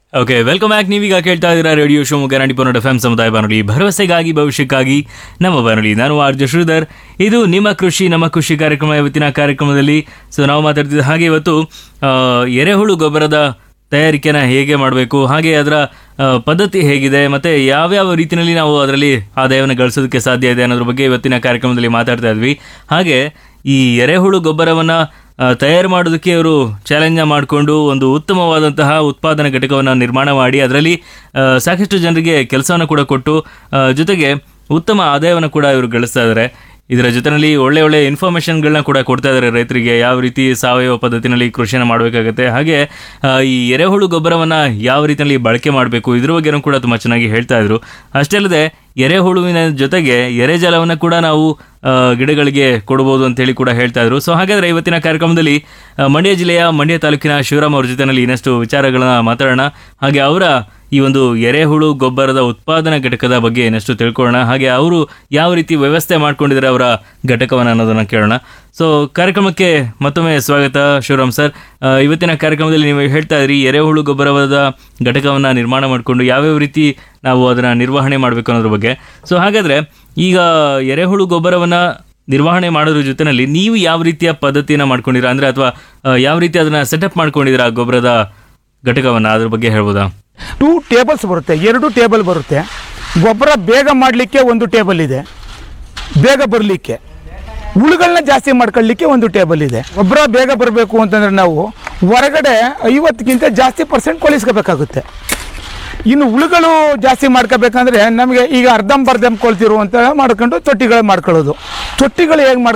okay welcome back ನೀವೀಗ ಕೇಳ್ತಾ ಇದ್ದೀರಾ ರೇಡಿಯೋ ಶಿವಮೊಗ್ಗ ನಾಡಿ ಪನ್ನಡ ಎಫ್ ಸಮುದಾಯ ಬಾನುಲಿ ಭರವಸೆಗಾಗಿ ಭವಿಷ್ಯಕ್ಕಾಗಿ ನಮ್ಮ ಬಾನುಲಿ ನಾನು ಆರ್ ಜೆ ಶ್ರೀಧರ್ ಇದು ನಿಮ್ಮ ಕೃಷಿ ನಮ್ಮ ಕೃಷಿ ಕಾರ್ಯಕ್ರಮ ಇವತ್ತಿನ ಕಾರ್ಯಕ್ರಮದಲ್ಲಿ ಸೊ ನಾವು ಮಾತಾಡ್ತಿದ್ದ ಹಾಗೆ ಇವತ್ತು ಆ, ಎರೆಹುಳು ಗೊಬ್ಬರದ ತಯಾರಿಕೆನ ಹೇಗೆ ಮಾಡಬೇಕು ಹಾಗೆ ಅದರ ಆ, ಪದ್ಧತಿ ಹೇಗಿದೆ ಮತ್ತೆ ಯಾವ್ಯಾವ ರೀತಿಯಲ್ಲಿ ನಾವು ಅದರಲ್ಲಿ ಆದಾಯವನ್ನು ಗಳಿಸೋದಕ್ಕೆ ಸಾಧ್ಯ ಇದೆ ಅನ್ನೋದ್ರ ಬಗ್ಗೆ ಇವತ್ತಿನ ಕಾರ್ಯಕ್ರಮದಲ್ಲಿ ಮಾತಾಡ್ತಾ ಇದ್ವಿ ಹಾಗೆ ಈ ಎರೆಹುಳು ಗೊಬ್ಬರವನ್ನ ಆ, ತಯಾರು ಮಾಡೋದಕ್ಕೆ ಅವರು ಚಾಲೆಂಜ್ ಮಾಡಿಕೊಂಡು ಒಂದು ಉತ್ತಮವಾದಂತಹ ಉತ್ಪಾದನಾ ಘಟಕವನ್ನು ನಿರ್ಮಾಣ ಮಾಡಿ ಅದರಲ್ಲಿ ಆ, ಸಾಕಷ್ಟು ಜನರಿಗೆ ಕೆಲಸವನ್ನು ಕೂಡ ಕೊಟ್ಟು ಆ, ಜೊತೆಗೆ ಉತ್ತಮ ಆದಾಯವನ್ನು ಕೂಡ ಇವರು ಗಳಿಸ್ತಾ ಇದ್ದಾರೆ ಇದರ ಜೊತೆಯಲ್ಲಿ ಒಳ್ಳೆ ಒಳ್ಳೆ ಇನ್ಫಾರ್ಮೇಷನ್ಗಳನ್ನ ಕೂಡ ಕೊಡ್ತಾ ಇದ್ದಾರೆ ರೈತರಿಗೆ ಯಾವ ರೀತಿ ಸಾವಯವ ಪದ್ಧತಿನಲ್ಲಿ ಕೃಷಿಯನ್ನು ಮಾಡಬೇಕಾಗುತ್ತೆ ಹಾಗೆ ಆ, ಈ ಎರೆಹುಳು ಗೊಬ್ಬರವನ್ನು ಯಾವ ರೀತಿಯಲ್ಲಿ ಬಳಕೆ ಮಾಡಬೇಕು ಇದ್ರ ಬಗ್ಗೆನೂ ಕೂಡ ತುಂಬ ಚೆನ್ನಾಗಿ ಹೇಳ್ತಾ ಇದ್ರು ಅಷ್ಟೇ ಅಲ್ಲದೆ ಎರೆಹುಳುವಿನ ಜೊತೆಗೆ ಎರೆಜಲವನ್ನು ಕೂಡ ನಾವು ಆ, ಗಿಡಗಳಿಗೆ ಕೊಡಬಹುದು ಅಂತ ಹೇಳಿ ಕೂಡ ಹೇಳ್ತಾ ಇದ್ರು ಸೊ ಹಾಗಾದ್ರೆ ಇವತ್ತಿನ ಕಾರ್ಯಕ್ರಮದಲ್ಲಿ ಆ, ಮಂಡ್ಯ ಜಿಲ್ಲೆಯ ಮಂಡ್ಯ ತಾಲೂಕಿನ ಶಿವರಾಮ್ ಅವ್ರ ಜೊತೆನಲ್ಲಿ ಇನ್ನಷ್ಟು ವಿಚಾರಗಳನ್ನ ಮಾತಾಡೋಣ ಹಾಗೆ ಅವರ ಈ ಒಂದು ಎರೆಹುಳು ಗೊಬ್ಬರದ ಉತ್ಪಾದನಾ ಘಟಕದ ಬಗ್ಗೆ ಇನ್ನಷ್ಟು ತಿಳ್ಕೊಳ್ಳೋಣ ಹಾಗೆ ಅವರು ಯಾವ ರೀತಿ ವ್ಯವಸ್ಥೆ ಮಾಡ್ಕೊಂಡಿದ್ದಾರೆ ಅವರ ಘಟಕವನ್ನು ಅನ್ನೋದನ್ನ ಕೇಳೋಣ ಸೊ ಕಾರ್ಯಕ್ರಮಕ್ಕೆ ಮತ್ತೊಮ್ಮೆ ಸ್ವಾಗತ ಶಿವರಾಮ್ ಸರ್ ಆ, ಇವತ್ತಿನ ಕಾರ್ಯಕ್ರಮದಲ್ಲಿ ನೀವು ಹೇಳ್ತಾ ಇದ್ರಿ ಎರೆಹುಳು ಗೊಬ್ಬರವಾದ ಘಟಕವನ್ನು ನಿರ್ಮಾಣ ಮಾಡಿಕೊಂಡು ಯಾವ್ಯಾವ ರೀತಿ ನಾವು ಅದನ್ನ ನಿರ್ವಹಣೆ ಮಾಡಬೇಕು ಅನ್ನೋದ್ರ ಬಗ್ಗೆ ಸೊ ಹಾಗಾದ್ರೆ ಈಗ ಎರೆಹುಳು ಗೊಬ್ಬರವನ್ನ ನಿರ್ವಹಣೆ ಮಾಡೋದ್ರ ಜೊತೆನಲ್ಲಿ ನೀವು ಯಾವ ರೀತಿಯ ಪದ್ಧತಿಯನ್ನ ಮಾಡ್ಕೊಂಡಿರಾ ಅಂದ್ರೆ ಅಥವಾ ಆ, ಯಾವ ರೀತಿ ಅದನ್ನ ಸೆಟಪ್ ಮಾಡ್ಕೊಂಡಿರಾ ಗೊಬ್ಬರದ ಘಟಕವನ್ನ ಅದ್ರ ಬಗ್ಗೆ ಹೇಳ್ಬೋದಾ ಟೂ ಟೇಬಲ್ಸ್ ಬರುತ್ತೆ ಎರಡು ಟೇಬಲ್ ಬರುತ್ತೆ ಗೊಬ್ಬರ ಬೇಗ ಮಾಡಲಿಕ್ಕೆ ಒಂದು ಟೇಬಲ್ ಇದೆ ಬೇಗ ಬರಲಿಕ್ಕೆ ಹುಳುಗಳನ್ನ ಜಾಸ್ತಿ ಮಾಡ್ಕೊಳ್ಳಿಕ್ಕೆ ಒಂದು ಟೇಬಲ್ ಇದೆ ಗೊಬ್ಬರ ಬೇಗ ಬರಬೇಕು ಅಂತಂದ್ರೆ ನಾವು ಹೊರಗಡೆ ಐವತ್ತಕ್ಕಿಂತ ಜಾಸ್ತಿ ಪರ್ಸೆಂಟ್ ಕೊಳಿಸ್ಕೋಬೇಕಾಗುತ್ತೆ ಇನ್ನು ಹುಳುಗಳು ಜಾಸ್ತಿ ಮಾಡ್ಕೋಬೇಕಂದ್ರೆ ನಮಗೆ ಈಗ ಅರ್ಧಂಬರ್ಧಂ ಕೊಳ್ತಿರುವಂತ ಮಾಡ್ಕೊಂಡು ತೊಟ್ಟಿಗಳು ಮಾಡ್ಕೊಳ್ಳೋದು ತೊಟ್ಟಿಗಳು ಹೇಗೆ